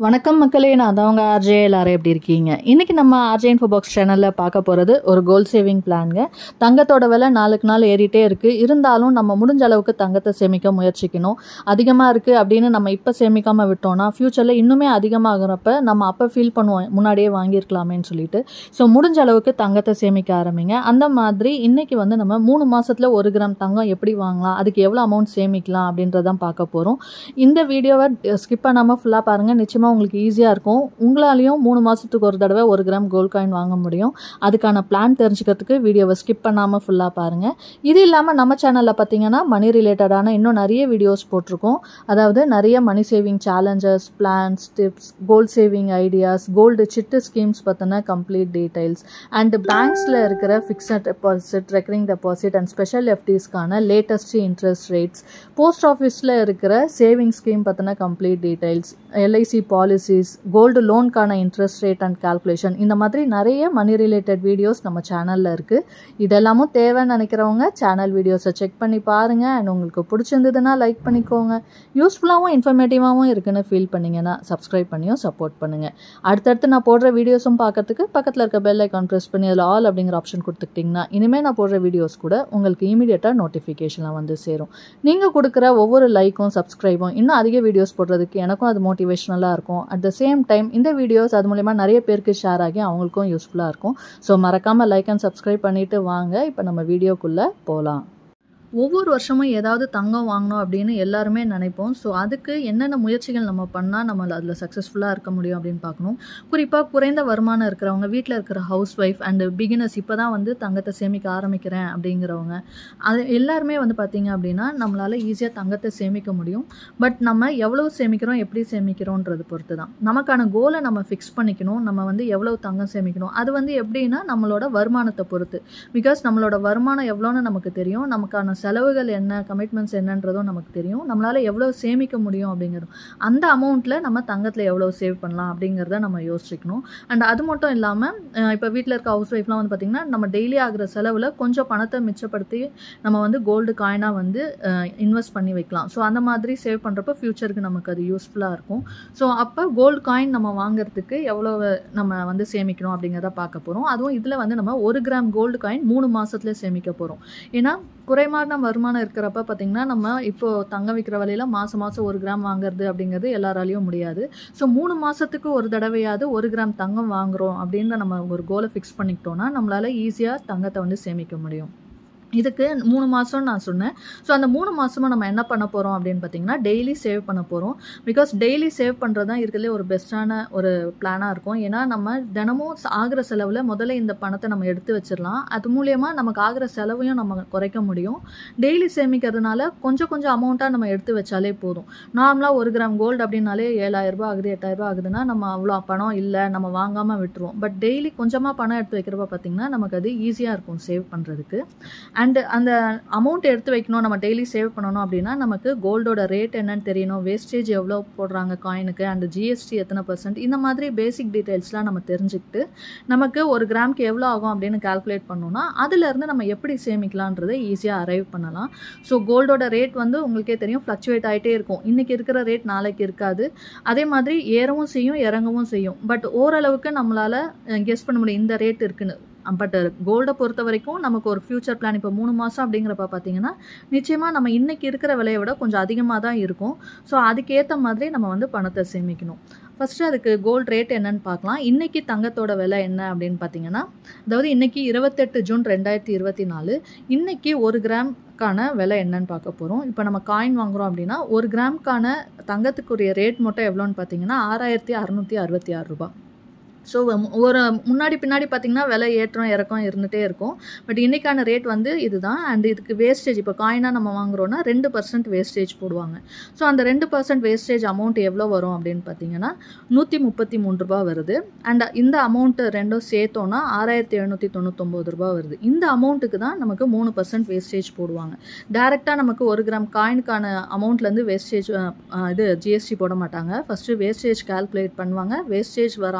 வணக்கம் மக்களே நான் தான் உங்கள் ஆர்ஜே எல்லாரும் எப்படி இருக்கீங்க இன்றைக்கி நம்ம ஆர்ஜே இன்ஃபோ பாக்ஸ் சேனலில் பார்க்க போகிறது ஒரு கோல் சேவிங் பிளான்ங்க தங்கத்தோட விலை நாளுக்கு நாள் ஏறிட்டே இருக்குது இருந்தாலும் நம்ம முடிஞ்ச அளவுக்கு தங்கத்தை சேமிக்க முயற்சிக்கணும் அதிகமாக இருக்குது அப்படின்னு நம்ம இப்போ சேமிக்காமல் விட்டோம்னா ஃப்யூச்சரில் இன்னுமே அதிகமாகிறப்ப நம்ம அப்போ ஃபீல் பண்ணுவோம் முன்னாடியே வாங்கியிருக்கலாமேன்னு சொல்லிட்டு ஸோ முடிஞ்ச அளவுக்கு தங்கத்தை சேமிக்க ஆரம்பிங்க அந்த மாதிரி இன்றைக்கி வந்து நம்ம மூணு மாதத்தில் ஒரு கிராம் தங்கம் எப்படி வாங்கலாம் அதுக்கு எவ்வளோ அமௌண்ட் சேமிக்கலாம் அப்படின்றதான் பார்க்க போகிறோம் இந்த வீடியோவை ஸ்கிப் பண்ணாமல் ஃபுல்லாக பாருங்கள் நிச்சயமாக உங்களுக்கு ஈஸியாக இருக்கும் உங்களாலையும் மூணு மாதத்துக்கு ஒரு தடவை ஒரு கிராம் கோல்ட் காயின் வாங்க முடியும் அதுக்கான பிளான் தெரிஞ்சுக்கிறதுக்கு வீடியோவை ஸ்கிப் பண்ணாமல் ஃபுல்லாக பாருங்கள் இது இல்லாமல் நம்ம சேனலில் பார்த்தீங்கன்னா மணி ரிலேட்டடான இன்னும் நிறைய வீடியோஸ் போட்டிருக்கோம் அதாவது நிறைய money saving challenges plans tips gold saving ideas gold chit schemes பற்றின கம்ப்ளீட் டீடைல்ஸ் அண்ட் பேங்க்ஸில் இருக்கிற fixed deposit recurring deposit and special எஃப்டிஸ்க்கான லேட்டஸ்ட் இன்ட்ரெஸ்ட் ரேட்ஸ் போஸ்ட் ஆஃபீஸில் இருக்கிற சேவிங் ஸ்கீம் பற்றின complete details LIC policies gold லோனுக்கான interest rate and calculation இந்த மாதிரி நிறைய மணி ரிலேட்டட் வீடியோஸ் நம்ம சேனலில் இருக்குது இதெல்லாமும் தேவைன்னு நினைக்கிறவங்க சேனல் வீடியோஸை செக் பண்ணி பாருங்கள் அண்ட் உங்களுக்கு பிடிச்சிருந்ததுன்னா லைக் பண்ணிக்கோங்க யூஸ்ஃபுல்லாகவும் இன்ஃபர்மேட்டிவாகவும் இருக்குன்னு ஃபீல் பண்ணிங்கன்னா சப்ஸ்கிரைப் பண்ணியும் சப்போர்ட் பண்ணுங்கள் அடுத்தடுத்து நான் போடுற வீடியோஸும் பார்க்கறதுக்கு பக்கத்தில் இருக்க பெல் ஐக்கான் ப்ரெஸ் பண்ணி அதில் ஆல் அப்படிங்கிற ஆப்ஷன் கொடுத்துக்கிட்டிங்கன்னா இனிமேல் நான் போடுற வீடியோஸ் கூட உங்களுக்கு இமீடியட்டாக நோட்டிஃபிகேஷனில் வந்து சேரும் நீங்கள் கொடுக்குற ஒவ்வொரு லைக்கும் சப்ஸ்கிரைபும் இன்னும் அதிக வீடியோஸ் போடுறதுக்கு எனக்கும் அது மோட்டிவேஷ்னலாக இருக்கும் அட் த சேம் டைம் இந்த வீடியோஸ் அது மூலயமா நிறைய பேருக்கு ஷேர் ஆகி அவங்களுக்கும் யூஸ்ஃபுல்லாக இருக்கும் ஸோ மறக்காமல் லைக் அண்ட் சப்ஸ்கிரைப் பண்ணிவிட்டு வாங்க இப்போ நம்ம வீடியோக்குள்ளே போகலாம் ஒவ்வொரு வருஷமும் ஏதாவது தங்கம் வாங்கணும் அப்படின்னு எல்லாருமே நினைப்போம் ஸோ அதுக்கு என்னென்ன முயற்சிகள் நம்ம பண்ணால் நம்ம அதில் சக்ஸஸ்ஃபுல்லாக இருக்க முடியும் அப்படின்னு பார்க்கணும் குறிப்பாக குறைந்த வருமானம் இருக்கிறவங்க வீட்டில் இருக்கிற ஹவுஸ் ஒய்ஃப் அண்டு பிகினர்ஸ் இப்போ தான் வந்து தங்கத்தை சேமிக்க ஆரம்பிக்கிறேன் அப்படிங்கிறவங்க அது எல்லாருமே வந்து பார்த்திங்க அப்படின்னா நம்மளால் ஈஸியாக தங்கத்தை சேமிக்க முடியும் பட் நம்ம எவ்வளோ சேமிக்கிறோம் எப்படி சேமிக்கிறோன்றது பொறுத்து தான் நமக்கான கோலை நம்ம ஃபிக்ஸ் பண்ணிக்கணும் நம்ம வந்து எவ்வளோ தங்கம் சேமிக்கணும் அது வந்து எப்படின்னா நம்மளோட வருமானத்தை பொறுத்து பிகாஸ் நம்மளோட வருமானம் எவ்வளோன்னு நமக்கு தெரியும் நமக்கான செலவுகள் என்ன கமிட்மெண்ட்ஸ் என்னன்றதும் நமக்கு தெரியும் நம்மளால் எவ்வளோ சேமிக்க முடியும் அப்படிங்கிறதும் அந்த அமௌண்ட்டில் நம்ம தங்கத்தில் எவ்வளோ சேவ் பண்ணலாம் அப்படிங்கிறத நம்ம யோசிக்கணும் அண்ட் அது மட்டும் இல்லாமல் இப்போ வீட்டில் இருக்க ஹவுஸ் ஒய்ஃப்லாம் வந்து பார்த்திங்கன்னா நம்ம டெய்லி ஆகிற செலவில் கொஞ்சம் பணத்தை மிச்சப்படுத்தி நம்ம வந்து கோல்டு காயினாக வந்து இன்வெஸ்ட் பண்ணி வைக்கலாம் ஸோ அந்த மாதிரி சேவ் பண்ணுறப்ப ஃப்யூச்சருக்கு நமக்கு அது யூஸ்ஃபுல்லாக இருக்கும் ஸோ அப்போ கோல்டு காயின் நம்ம வாங்குறதுக்கு எவ்வளோ நம்ம வந்து சேமிக்கணும் அப்படிங்கிறத பார்க்க போகிறோம் அதுவும் இதில் வந்து நம்ம ஒரு கிராம் கோல்டு காயின் மூணு மாதத்துல சேமிக்க போகிறோம் ஏன்னா குறைமான வருமானம் இருக்கிறப்ப பார்த்திங்கன்னா நம்ம இப்போது தங்க விற்கிற விலையில மாதம் மாதம் ஒரு கிராம் வாங்குறது அப்படிங்கிறது எல்லாராலையும் முடியாது ஸோ மூணு மாதத்துக்கு ஒரு தடவையாவது ஒரு கிராம் தங்கம் வாங்குகிறோம் அப்படின்னு நம்ம ஒரு கோலை ஃபிக்ஸ் பண்ணிக்கிட்டோன்னா நம்மளால் ஈஸியாக தங்கத்தை வந்து சேமிக்க முடியும் இதுக்கு மூணு மாதம் நான் சொன்னேன் ஸோ அந்த மூணு மாதமாக நம்ம என்ன பண்ண போகிறோம் அப்படின்னு பார்த்தீங்கன்னா டெய்லி சேவ் பண்ண போகிறோம் பிகாஸ் டெய்லி சேவ் பண்ணுறது தான் இருக்கிறதுலே ஒரு பெஸ்ட்டான ஒரு பிளானாக இருக்கும் ஏன்னா நம்ம தினமும் ஆகிற செலவில் முதல்ல இந்த பணத்தை நம்ம எடுத்து வச்சிடலாம் அது மூலயமா நமக்கு ஆகிற செலவையும் நம்ம குறைக்க முடியும் டெய்லி சேமிக்கிறதுனால கொஞ்சம் கொஞ்சம் அமௌண்ட்டாக நம்ம எடுத்து வச்சாலே போதும் நார்மலாக ஒரு கிராம் கோல்டு அப்படின்னாலே ஏழாயிரரூபா ஆகுது எட்டாயிரரூபா ஆகுதுன்னா நம்ம அவ்வளோ பணம் இல்லை நம்ம வாங்காமல் விட்டுருவோம் பட் டெய்லி கொஞ்சமாக பணம் எடுத்து வைக்கிறப்ப பார்த்திங்கன்னா நமக்கு அது ஈஸியாக இருக்கும் சேவ் பண்ணுறதுக்கு அண்ட் அந்த அமௌண்ட் எடுத்து வைக்கணும் நம்ம டெய்லி சேவ் பண்ணணும் அப்படின்னா நமக்கு கோல்டோட ரேட் என்னன்னு தெரியணும் வேஸ்டேஜ் எவ்வளோ போடுறாங்க காயினுக்கு அண்ட் ஜிஎஸ்டி எத்தனை பர்சன்ட் இந்த மாதிரி பேசிக் டீட்டெயில்ஸ்லாம் நம்ம தெரிஞ்சுக்கிட்டு நமக்கு ஒரு கிராம்க்கு எவ்வளோ ஆகும் அப்படின்னு கால்குலேட் பண்ணோம்னா அதுலேருந்து நம்ம எப்படி சேமிக்கலான்றதை ஈஸியாக அரைவ் பண்ணலாம் ஸோ கோல்டோட ரேட் வந்து உங்களுக்கே தெரியும் ஃப்ளக்சுவேட் ஆகிட்டே இருக்கும் இன்றைக்கி இருக்கிற ரேட் நாளைக்கு இருக்காது அதே மாதிரி ஏறவும் செய்யும் இறங்கவும் செய்யும் பட் ஓரளவுக்கு நம்மளால் கெஸ் பண்ண முடியும் இந்த ரேட் இருக்குன்னு பட் கோல்டை பொறுத்த வரைக்கும் நமக்கு ஒரு ஃப்யூச்சர் பிளான் இப்போ மூணு மாதம் அப்படிங்கிறப்ப பார்த்தீங்கன்னா நிச்சயமாக நம்ம இன்றைக்கி இருக்கிற விலையை விட கொஞ்சம் அதிகமாக தான் இருக்கும் ஸோ அதுக்கேற்ற மாதிரி நம்ம வந்து பணத்தை சேமிக்கணும் ஃபஸ்ட்டு அதுக்கு கோல்டு ரேட் என்னன்னு பார்க்கலாம் இன்றைக்கி தங்கத்தோட விலை என்ன அப்படின்னு பார்த்தீங்கன்னா அதாவது இன்றைக்கி இருபத்தெட்டு ஜூன் ரெண்டாயிரத்தி இருபத்தி நாலு இன்றைக்கி ஒரு கிராம்க்கான விலை என்னன்னு பார்க்க போகிறோம் இப்போ நம்ம காயின் வாங்குகிறோம் அப்படின்னா ஒரு கிராம்க்கான தங்கத்துக்குரிய ரேட் மட்டும் எவ்வளோன்னு பார்த்தீங்கன்னா ஆறாயிரத்தி அறநூற்றி அறுபத்தி ஆறு ரூபாய் ஸோ ஒரு முன்னாடி பின்னாடி பார்த்திங்கன்னா விலை ஏற்றம் இறக்கம் இருந்துகிட்டே இருக்கும் பட் இன்றைக்கான ரேட் வந்து இதுதான் அண்ட் இதுக்கு வேஸ்டேஜ் இப்போ காயினாக நம்ம வாங்குறோன்னா ரெண்டு பர்சன்ட் வேஸ்டேஜ் போடுவாங்க ஸோ அந்த ரெண்டு பர்சன்ட் வேஸ்டேஜ் அமௌண்ட் எவ்வளோ வரும் அப்படின்னு பார்த்தீங்கன்னா நூற்றி முப்பத்தி மூணு ரூபா வருது அண்ட் இந்த அமௌண்ட்டு ரெண்டும் சேர்த்தோன்னா ஆறாயிரத்தி எழுநூற்றி தொண்ணூத்தொம்பது ரூபா வருது இந்த அமௌண்ட்டுக்கு தான் நமக்கு மூணு பர்சன்ட் வேஸ்டேஜ் போடுவாங்க டேரெக்டாக நமக்கு ஒரு கிராம் காயினுக்கான அமௌண்ட்லேருந்து வேஸ்டேஜ் இது ஜிஎஸ்டி போட மாட்டாங்க ஃபஸ்ட்டு வேஸ்டேஜ் கால்குலேட் பண்ணுவாங்க வேஸ்டேஜ் வர அமௌண்ட்டையும்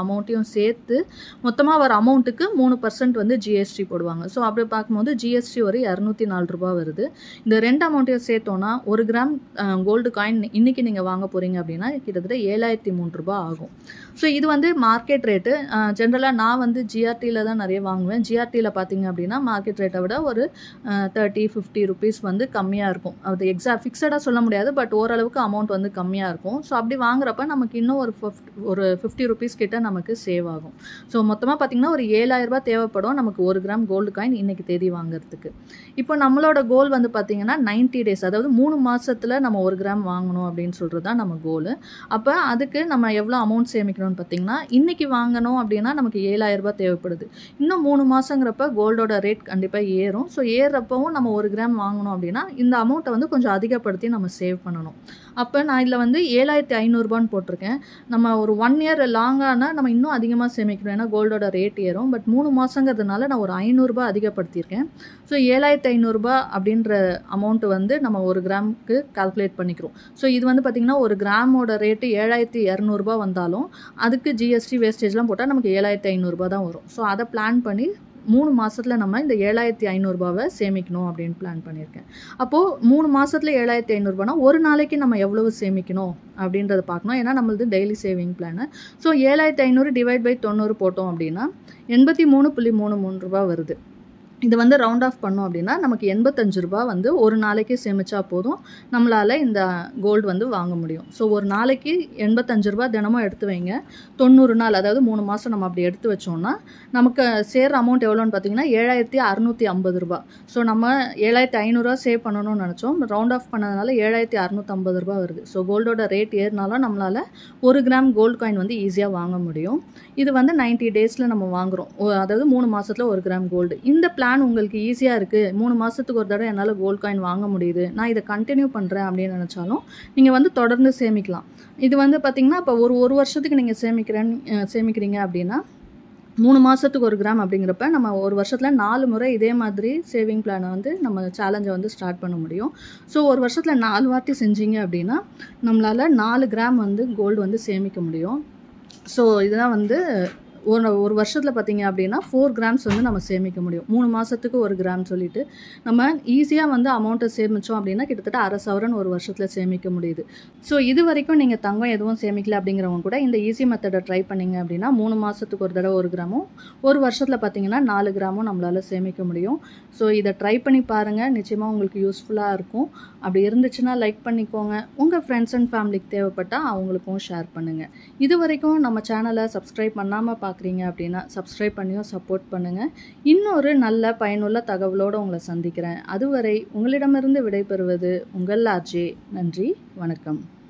சேர்த்து மொத்தமாக வர அமௌண்ட்டுக்கு மூணு பர்சன்ட் வந்து ஜிஎஸ்டி போடுவாங்க ஸோ அப்படி பார்க்கும்போது ஜிஎஸ்டி ஒரு இரநூத்தி நாலு ரூபா வருது இந்த ரெண்டு அமௌண்ட்டையும் சேர்த்தோன்னா ஒரு கிராம் கோல்டு காயின் இன்னைக்கு நீங்கள் வாங்க போகிறீங்க அப்படின்னா கிட்டத்தட்ட ஏழாயிரத்தி மூணு ரூபா ஆகும் ஸோ இது வந்து மார்க்கெட் ரேட்டு ஜென்ரலாக நான் வந்து ஜிஆர்டியில் தான் நிறைய வாங்குவேன் ஜிஆர்டியில் பார்த்தீங்க அப்படின்னா மார்க்கெட் ரேட்டை விட ஒரு தேர்ட்டி ஃபிஃப்டி ருபீஸ் வந்து கம்மியாக இருக்கும் அது எக்ஸா ஃபிக்ஸடாக சொல்ல முடியாது பட் ஓரளவுக்கு அமௌண்ட் வந்து கம்மியாக இருக்கும் ஸோ அப்படி வாங்குறப்ப நமக்கு இன்னும் ஒரு ஃபிஃப்ட் ஒரு ஃபிஃப்டி ருபீஸ் கிட்ட நமக்கு சேவ் ஆகும் ஸோ மொத்தமாக பார்த்தீங்கன்னா ஒரு ஏழாயிரரூபா தேவைப்படும் நமக்கு ஒரு கிராம் கோல்டு காயின் இன்னைக்கு தேதி வாங்குறதுக்கு இப்போ நம்மளோட கோல் வந்து பார்த்தீங்கன்னா நைன்ட்டி டேஸ் அதாவது மூணு மாசத்துல நம்ம ஒரு கிராம் வாங்கணும் அப்படின்னு சொல்கிறது தான் நம்ம கோல் அப்போ அதுக்கு நம்ம எவ்வளோ அமௌண்ட் சேமிக்கணும்னு பார்த்தீங்கன்னா இன்னைக்கு வாங்கணும் அப்படின்னா நமக்கு ஏழாயிரம் ரூபாய் தேவைப்படுது இன்னும் மூணு மாதங்கிறப்ப கோல்டோட ரேட் கண்டிப்பாக ஏறும் ஸோ ஏறுறப்பவும் நம்ம ஒரு கிராம் வாங்கணும் அப்படின்னா இந்த அமௌண்ட்டை வந்து கொஞ்சம் அதிகப்படுத்தி நம்ம சேவ் பண்ணணும் அப்போ நான் இதில் வந்து ஏழாயிரத்தி ஐநூறுரூபான்னு போட்டிருக்கேன் நம்ம ஒரு ஒன் இயர் லாங்கானா நம்ம இன்னும் அதிகமாக சேமிக்கணும் ஏன்னா கோல்டோட ரேட் ஏறும் பட் மூணு மாதங்கிறதுனால நான் ஒரு ஐநூறுரூபா அதிகப்படுத்தியிருக்கேன் ஸோ ஏழாயிரத்தி ஐநூறுரூபா அப்படின்ற அமௌண்ட் வந்து நம்ம ஒரு கிராமுக்கு கால்குலேட் பண்ணிக்கிறோம் ஸோ இது வந்து பார்த்திங்கன்னா ஒரு கிராமோட ரேட்டு ஏழாயிரத்தி இரநூறுபா வந்தாலும் அதுக்கு ஜிஎஸ்டி வேஸ்டேஜ்லாம் போட்டால் நமக்கு ஏழாயிரத்தி ஐநூறுரூபா தான் வரும் ஸோ அதை பிளான் பண்ணி மூணு மாதத்தில் நம்ம இந்த ஏழாயிரத்தி ஐநூறுரூபாவை சேமிக்கணும் அப்படின்னு பிளான் பண்ணியிருக்கேன் அப்போது மூணு மாதத்தில் ஏழாயிரத்தி ஐநூறுரூபானா ஒரு நாளைக்கு நம்ம எவ்வளவு சேமிக்கணும் அப்படின்றத பார்க்கணும் ஏன்னா நம்மளது டெய்லி சேவிங் பிளானு ஸோ ஏழாயிரத்தி ஐநூறு டிவைட் பை தொண்ணூறு போட்டோம் அப்படின்னா எண்பத்தி மூணு புள்ளி மூணு மூணு ரூபா வருது இது வந்து ரவுண்ட் ஆஃப் பண்ணோம் அப்படின்னா நமக்கு எண்பத்தஞ்சு ரூபா வந்து ஒரு நாளைக்கு சேமிச்சா போதும் நம்மளால் இந்த கோல்டு வந்து வாங்க முடியும் ஸோ ஒரு நாளைக்கு எண்பத்தஞ்சு ரூபா தினமும் எடுத்து வைங்க தொண்ணூறு நாள் அதாவது மூணு மாதம் நம்ம அப்படி எடுத்து வச்சோம்னா நமக்கு சேர்ற அமௌண்ட் எவ்வளோன்னு பார்த்தீங்கன்னா ஏழாயிரத்தி அறநூற்றி ஐம்பது ரூபா ஸோ நம்ம ஏழாயிரத்தி ஐநூறுரூவா சேவ் பண்ணணும்னு நினச்சோம் ரவுண்ட் ஆஃப் பண்ணதுனால ஏழாயிரத்தி அறநூற்றம்பது ரூபா வருது ஸோ கோல்டோட ரேட் ஏறினாலும் நம்மளால் ஒரு கிராம் கோல்டு காயின் வந்து ஈஸியாக வாங்க முடியும் இது வந்து நைன்ட்டி டேஸில் நம்ம வாங்குகிறோம் அதாவது மூணு மாதத்தில் ஒரு கிராம் கோல்டு இந்த பிளான் உங்களுக்கு ஈஸியாக இருக்குது மூணு மாதத்துக்கு ஒரு தடவை என்னால் கோல்ட் காயின் வாங்க முடியுது நான் இதை கண்டினியூ பண்ணுறேன் அப்படின்னு நினச்சாலும் நீங்கள் வந்து தொடர்ந்து சேமிக்கலாம் இது வந்து பார்த்திங்கன்னா இப்போ ஒரு ஒரு வருஷத்துக்கு நீங்கள் சேமிக்கிறேன்னு சேமிக்கிறீங்க அப்படின்னா மூணு மாதத்துக்கு ஒரு கிராம் அப்படிங்கிறப்ப நம்ம ஒரு வருஷத்தில் நாலு முறை இதே மாதிரி சேவிங் பிளானை வந்து நம்ம சேலஞ்சை வந்து ஸ்டார்ட் பண்ண முடியும் ஸோ ஒரு வருஷத்தில் நாலு வாட்டி செஞ்சீங்க அப்படின்னா நம்மளால் நாலு கிராம் வந்து கோல்டு வந்து சேமிக்க முடியும் ஸோ இதுதான் வந்து ஒரு ஒரு வருஷத்தில் பார்த்தீங்க அப்படின்னா ஃபோர் கிராம்ஸ் வந்து நம்ம சேமிக்க முடியும் மூணு மாதத்துக்கு ஒரு கிராம் சொல்லிட்டு நம்ம ஈஸியாக வந்து அமௌண்ட்டை சேமித்தோம் அப்படின்னா கிட்டத்தட்ட அரை சவரன் ஒரு வருஷத்தில் சேமிக்க முடியுது ஸோ இது வரைக்கும் நீங்கள் தங்கம் எதுவும் சேமிக்கல அப்படிங்கிறவங்க கூட இந்த ஈஸி மெத்தடை ட்ரை பண்ணீங்க அப்படின்னா மூணு மாதத்துக்கு ஒரு தடவை ஒரு கிராமும் ஒரு வருஷத்தில் பார்த்தீங்கன்னா நாலு கிராமும் நம்மளால் சேமிக்க முடியும் ஸோ இதை ட்ரை பண்ணி பாருங்கள் நிச்சயமாக உங்களுக்கு யூஸ்ஃபுல்லாக இருக்கும் அப்படி இருந்துச்சுன்னா லைக் பண்ணிக்கோங்க உங்கள் ஃப்ரெண்ட்ஸ் அண்ட் ஃபேமிலிக்கு தேவைப்பட்டால் அவங்களுக்கும் ஷேர் பண்ணுங்கள் இது வரைக்கும் நம்ம சேனலை சப்ஸ்கிரைப் பண்ணாமல் பார்க்குறீங்க அப்படின்னா சப்ஸ்கிரைப் பண்ணியும் சப்போர்ட் பண்ணுங்கள் இன்னொரு நல்ல பயனுள்ள தகவலோடு உங்களை சந்திக்கிறேன் அதுவரை உங்களிடமிருந்து விடைபெறுவது உங்கள் ஆர்ஜே நன்றி வணக்கம்